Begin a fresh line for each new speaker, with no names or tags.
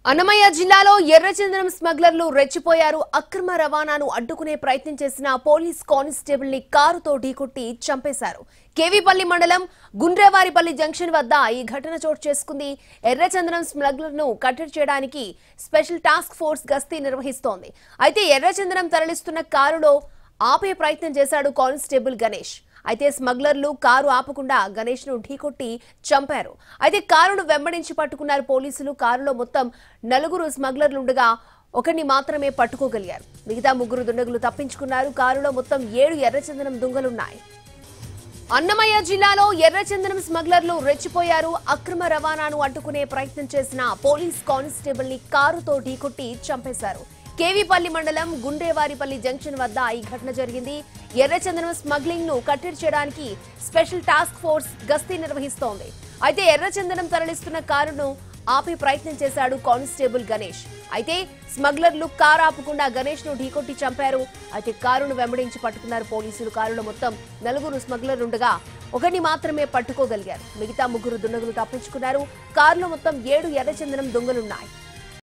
అన్నమయ్య జిల్లాలో ఎర్రచందనం స్మగ్లర్లు రెచ్చిపోయారు అక్రమ రవాణాను అడ్డుకునే ప్రయత్నం చేసిన పోలీస్ కానిస్టేబుల్ ని కారుతో ఢీకొట్టి చంపేశారు కేవీపల్లి మండలం గుండ్రేవారిపల్లి జంక్షన్ వద్ద ఈ ఘటన చోటు చేసుకుంది ఎర్రచందనం స్మగ్లర్ను కట్టడి చేయడానికి స్పెషల్ టాస్క్ ఫోర్స్ గస్తీ నిర్వహిస్తోంది అయితే ఎర్రచందనం తరలిస్తున్న కారులో ఆపే ప్రయత్నం చేశాడు కానిస్టేబుల్ గణేష్ అయితే స్మగ్లర్లు కారు ఆపకుండా గణేష్ ను ఢీకొట్టి చంపారు అయితే కారును వెంబడించి పట్టుకున్నారు పోలీసులు కారులో మొత్తం నలుగురు స్మగ్లర్లుండగా ఒకరిని మాత్రమే పట్టుకోగలిగారు మిగతా ముగ్గురు దుండగులు తప్పించుకున్నారు కారులో మొత్తం ఏడు ఎర్రచందనం దుంగలున్నాయి అన్నమయ్య జిల్లాలో ఎర్రచందనం స్మగ్లర్లు రెచ్చిపోయారు అక్రమ రవాణాను అడ్డుకునే ప్రయత్నం చేసిన పోలీస్ కానిస్టేబుల్ ని కారుతో ఢీకొట్టి చంపేశారు కేవీపల్లి మండలం గుండ్రేవారిపల్లి జంక్షన్ వద్ద ఈ ఘటన జరిగింది ఎర్రచందనం స్మగ్లింగ్ ను కట్టడి చేయడానికి స్పెషల్ టాస్క్ ఫోర్స్ గస్తీ నిర్వహిస్తోంది అయితే ఎర్రచందనం తరలిస్తున్న కారును ఆపే ప్రయత్నం చేశాడు కానిస్టేబుల్ గణేష్ అయితే స్మగ్లర్లు కారు ఆపకుండా గణేష్ ను ఢీకొట్టి చంపారు అయితే కారును వెంబడించి పట్టుకున్నారు పోలీసులు కారులో మొత్తం నలుగురు స్మగ్లర్ ఉండగా ఒకరిని మాత్రమే పట్టుకోగలిగారు మిగతా ముగ్గురు దుండగులు తప్పించుకున్నారు కారులో మొత్తం ఏడు ఎర్రచందనం దొంగలున్నాయి